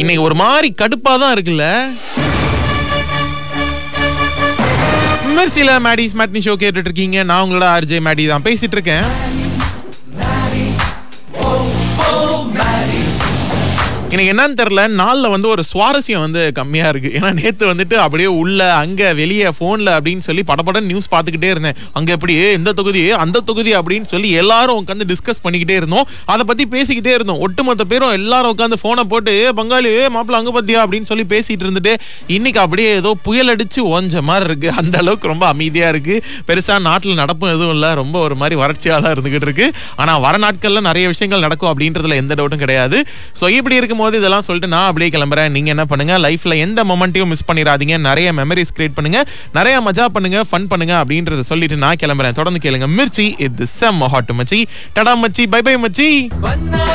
இன்னைக்கு ஒரு மாதிரி கடுப்பா தான் இருக்குல்ல மிர்ச்சில மேடிஸ் மேட்னி ஷோ கேட்டுட்டு இருக்கீங்க நான் உங்களோட ஆர்ஜே மேடி தான் பேசிட்டு இருக்கேன் எனக்கு என்னன்னு தெரியல நாள்ல வந்து ஒரு சுவாரஸ்யம் வந்து கம்மியா இருக்கு ஏன்னா நேத்து வந்துட்டு அப்படியே உள்ள அங்க வெளியே போன்ல அப்படின்னு சொல்லி படபட நியூஸ் பார்த்துக்கிட்டே இருந்தேன் அங்க எப்படி இந்த தொகுதி அந்த தொகுதி அப்படின்னு சொல்லி எல்லாரும் உட்காந்து டிஸ்கஸ் பண்ணிக்கிட்டே இருந்தோம் அதை பத்தி பேசிக்கிட்டே இருந்தோம் ஒட்டுமொத்த பேரும் எல்லாரும் உட்காந்து போனை போட்டு "ஏய், பங்காளி மாப்பிள்ள அங்க பத்தியா அப்படின்னு சொல்லி பேசிட்டு இருந்துட்டு இன்னைக்கு அப்படியே ஏதோ புயல் அடிச்சு ஓஞ்ச மாதிரி இருக்கு அந்த அளவுக்கு ரொம்ப அமைதியா இருக்கு பெருசா நாட்டுல நடப்பும் எதுவும் இல்ல ரொம்ப ஒரு மாதிரி வறட்சியா தான் இருந்துகிட்டு இருக்கு ஆனா வர நாட்கள்ல நிறைய விஷயங்கள் நடக்கும் அப்படின்றதுல எந்த டவுட்டும் கிடையாது ஸோ இப்படி இருக்கும்போது இதெல்லாம் சொல்லிட்டு நான் அப்படியே கிளம்புறேன் நீங்க என்ன பண்ணுங்க லைஃப்ல எந்த மொமெண்ட்டையும் மிஸ் பண்ணிடாதீங்க நிறைய மெமரிஸ் கிரியேட் பண்ணுங்க நிறைய மஜா பண்ணுங்க ஃபன் பண்ணுங்க அப்படின்றத சொல்லிட்டு நான் கிளம்புறேன் தொடர்ந்து கேளுங்க மிர்ச்சி இது செம்ம ஹாட் மச்சி டடா மச்சி பை பை மச்சி